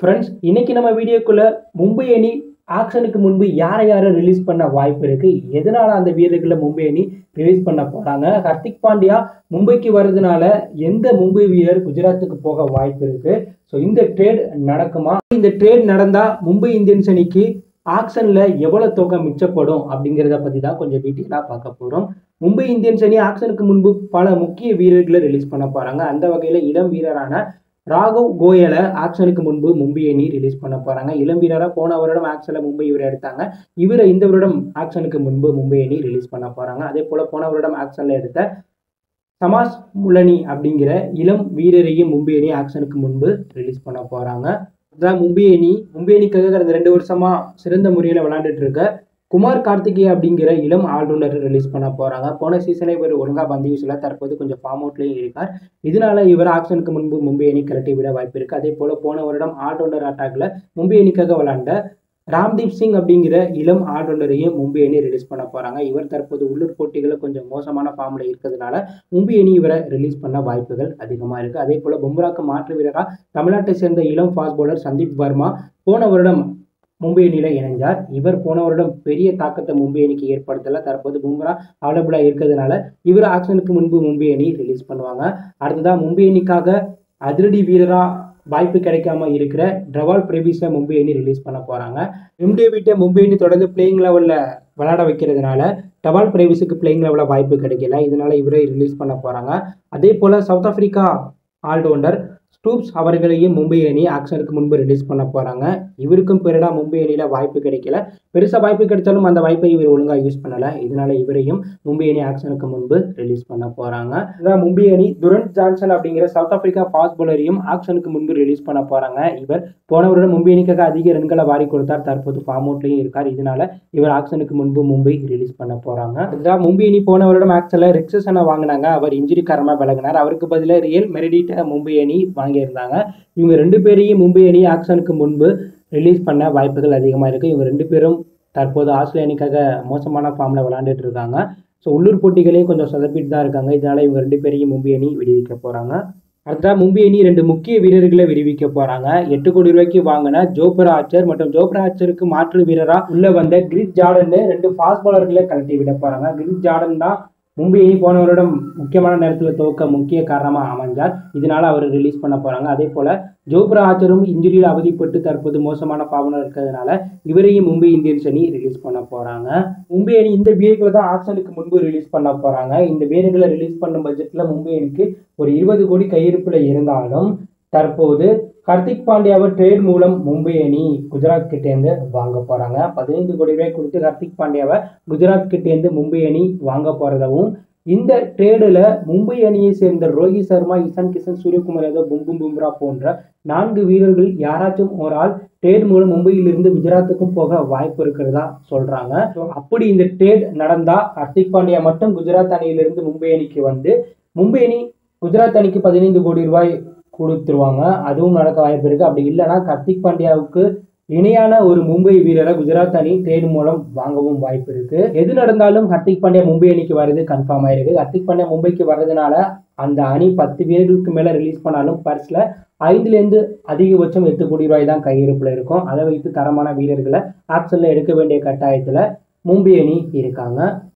friends இன்னைக்கு நம்ம வீடியோக்குள்ள மும்பை அணி ஆக்ஷனுக்கு முன்பு யாரை யாரை ரிலீஸ் பண்ண வாய்ப்பு இருக்கு எதனால அந்த வீரர்களை மும்பை அணி ரிலீஸ் பண்ண போறாங்க ஹர்திக் பாண்டியா மும்பைக்கு வர்றதுனால எந்த மும்பை வீரர் குஜராத்துக்கு போக வாய்ப்பு இருக்கு ஸோ இந்த ட்ரேட் நடக்குமா இந்த ட்ரேட் நடந்தா மும்பை இந்தியன்ஸ் அணிக்கு ஆக்ஷன்ல எவ்வளவு தொகை மிச்சப்படும் அப்படிங்கிறத பத்தி தான் கொஞ்சம் டீட்டெயிலாக பார்க்க போறோம் மும்பை இந்தியன்ஸ் அணி ஆக்ஷனுக்கு முன்பு பல முக்கிய வீரர்களை ரிலீஸ் பண்ண போறாங்க அந்த வகையில இளம் வீரரான ராகவ் கோயலை ஆக்ஷனுக்கு முன்பு மும்பை அணி ரிலீஸ் பண்ண போறாங்க இளம் வீரராக போன வருடம் ஆக்ஷன்ல மும்பை இவரை எடுத்தாங்க இவரை இந்த வருடம் ஆக்ஷனுக்கு முன்பு மும்பை அணி ரிலீஸ் பண்ண போறாங்க அதே போல போன வருடம் ஆக்ஷன்ல எடுத்த சமாஸ் முலனி அப்படிங்கிற இளம் வீரரையும் மும்பை அணி ஆக்ஷனுக்கு முன்பு ரிலீஸ் பண்ண போறாங்க அதான் மும்பை அணி மும்பை அணிக்காக கடந்த ரெண்டு வருஷமா சிறந்த முறையில் விளையாண்டுட்டு இருக்க குமார் கார்த்திகே அப்படிங்கிற இளம் ஆல்ரவுண்டரை ரிலீஸ் பண்ண போறாங்க போன சீசனே இவர் ஒழுங்கா பந்து வீசல தற்போது கொஞ்சம் ஃபார்ம் அவுட்லேயும் இருக்கார் இதனால இவர் ஆக்ஷனுக்கு முன்பு மும்பை அணி கலட்டி விட வாய்ப்பு இருக்கு அதே போல போன வருடம் ஆல்ரவுண்டர் அட்டாக்ல மும்பை அணிக்காக விளையாண்ட ராம்தீப் சிங் அப்படிங்கிற இளம் ஆல்ரவுண்டரையும் மும்பை அணி ரிலீஸ் பண்ண போறாங்க இவர் தற்போது உள்ளூர் போட்டிகளில் கொஞ்சம் மோசமான ஃபார்ம்ல இருக்கிறதுனால மும்பை அணி இவரை ரிலீஸ் பண்ண வாய்ப்புகள் அதிகமா இருக்கு அதே போல பும்ராக்கு மாற்று வீரரா தமிழ்நாட்டை சேர்ந்த இளம் ஃபாஸ்ட் பவுலர் சந்தீப் வர்மா போன வருடம் மும்பை அணியில இணைஞ்சார் இவர் போன வருடம் பெரிய தாக்கத்தை மும்பை அணிக்கு ஏற்படுத்தல தற்போது பும்ரா அவைலபிளா இருக்கிறதுனால இவர் ஆக்ஷனுக்கு முன்பு மும்பை அணி ரிலீஸ் பண்ணுவாங்க அடுத்ததா மும்பை அணிக்காக அதிரடி வீரரா வாய்ப்பு கிடைக்காம இருக்கிற ட்ரவால் பிரேபிஸை மும்பை அணி ரிலீஸ் பண்ண போறாங்க எம்டேவிட்டை மும்பை அணி தொடர்ந்து பிளேயிங் லெவலில் விளையாட வைக்கிறதுனால டவால் பிரேவிஸுக்கு பிளேயிங் லெவலில் வாய்ப்பு கிடைக்கல இதனால இவரை ரிலீஸ் பண்ண போறாங்க அதே போல சவுத் ஆப்பிரிக்கா ஆல்ரவுண்டர் ஸ்டூப்ஸ் அவர்களையும் மும்பை அணி ஆக்ஷனுக்கு முன்பு ரிலீஸ் பண்ண போறாங்க இவருக்கும் பெருடா மும்பை அணியில வாய்ப்பு கிடைக்கல பெருசா வாய்ப்பு கிடைச்சாலும் அந்த வாய்ப்பை இவர் ஒழுங்கா யூஸ் பண்ணல இதனால இவரையும் மும்பை அணி ஆக்ஷனுக்கு முன்பு ரிலீஸ் பண்ண போறாங்க இதான் மும்பை அணி துரன் ஜான்சன் அப்படிங்கிற சவுத் ஆப்பிரிக்கா ஃபாஸ்ட் பவுலரையும் ஆக்ஷனுக்கு முன்பு ரிலீஸ் பண்ண போறாங்க இவர் போன வருடம் மும்பை அணிக்காக அதிக ரன்களை வாரி கொடுத்தார் தற்போது ஃபார்ம் அவுட்லயும் இருக்கார் இதனால இவர் ஆக்ஷனுக்கு முன்பு மும்பை ரிலீஸ் பண்ண போறாங்க இதுதான் மும்பை அணி போன வருடம் ஆக்ஷன்ல ரிக்ஸனை வாங்கினாங்க அவர் இன்ஜுரி காரணமா விலகினார் அவருக்கு பதிலாக ரியல் மெரிடிட்ட மும்பை அணி வாங்கியிருந்தாங்க இவங்க ரெண்டு பேரையும் மும்பை அணி ஆக்ஷனுக்கு முன்பு ரிலீஸ் பண்ண வாய்ப்புகள் அதிகமாக இருக்குது இவங்க ரெண்டு பேரும் தற்போது ஆஸ்திரேலிய அணிக்காக மோசமான ஃபார்மில் விளையாண்டுட்டு இருக்காங்க ஸோ உள்ளூர் போட்டிகளையும் கொஞ்சம் சொதப்பிட்டு தான் இருக்காங்க இதனால இவங்க ரெண்டு பேரையும் மும்பை அணி விடுவிக்க போகிறாங்க அடுத்தா மும்பை அணி ரெண்டு முக்கிய வீரர்களை விடுவிக்க போறாங்க எட்டு கோடி ரூபாய்க்கு வாங்கின ஜோப்ரா ஆச்சர் மற்றும் ஜோப்ரா ஆச்சருக்கு மாற்று வீரரா உள்ள வந்த கிரிஸ் ஜார்டன் ரெண்டு ஃபாஸ்ட் பாலர்களை கழட்டி விட போறாங்க கிரிஸ் ஜார்டன் தான் மும்பை அணி போன வருடம் முக்கியமான நேரத்தில் துவக்க முக்கிய காரணமாக அமைஞ்சார் இதனால அவர் ரிலீஸ் பண்ண போறாங்க அதே போல ஜோப்ரா ஆச்சரும் இன்ஜுரியில் அவதிப்பட்டு தற்போது மோசமான பாவனர் இருக்கிறதுனால இவரையும் மும்பை இந்தியன்ஸ் அணி ரிலீஸ் பண்ண போறாங்க மும்பை அணி இந்த வீரர்களை தான் ஆக்ஷனுக்கு முன்பு ரிலீஸ் பண்ண போறாங்க இந்த வீரர்களை ரிலீஸ் பண்ணும் பட்ஜெட்ல மும்பை அணிக்கு ஒரு இருபது கோடி கையிருப்புல இருந்தாலும் தற்போது ஹர்திக் பாண்டியாவை ட்ரேட் மூலம் மும்பை அணி குஜராத் கிட்டேருந்து வாங்க போறாங்க பதினைந்து கோடி ரூபாய் கொடுத்து ஹர்திக் பாண்டியாவை குஜராத் கிட்டேருந்து மும்பை அணி வாங்க போறதாவும் இந்த ட்ரேடில் மும்பை அணியை சேர்ந்த ரோஹித் சர்மா இசான் கிஷன் சூரியகுமார் யாதவ் பும்பும் பும்ரா போன்ற நான்கு வீரர்கள் யாராச்சும் ஒரு ஆள் ட்ரேட் மூலம் மும்பையிலிருந்து குஜராத்துக்கும் போக வாய்ப்பு இருக்கிறதா சொல்றாங்க ஸோ அப்படி இந்த ட்ரேட் நடந்தா ஹர்திக் பாண்டியா மட்டும் குஜராத் அணியிலிருந்து மும்பை அணிக்கு வந்து மும்பை அணி குஜராத் அணிக்கு பதினைந்து கோடி ரூபாய் கொடுத்துருவாங்க அதுவும் நடக்க வாய்ப்பு இருக்கு அப்படி இல்லைன்னா ஹர்திக் பாண்டியாவுக்கு இணையான ஒரு மும்பை வீரரை குஜராத் அணி ட்ரேட் மூலம் வாங்கவும் வாய்ப்பு இருக்கு எது நடந்தாலும் ஹர்திக் பாண்டியா மும்பை அணிக்கு வர்றது கன்ஃபார்ம் ஆயிருக்கு ஹர்திக் பாண்டியா மும்பைக்கு வர்றதுனால அந்த அணி பத்து வீரர்களுக்கு மேல ரிலீஸ் பண்ணாலும் பர்ஸ்ல ஐந்துலேருந்து அதிகபட்சம் எட்டு கோடி ரூபாய் தான் கையிருப்புல இருக்கும் அதை வைத்து தரமான வீரர்களை ஆக்ஷன்ல எடுக்க வேண்டிய கட்டாயத்துல மும்பை அணி இருக்காங்க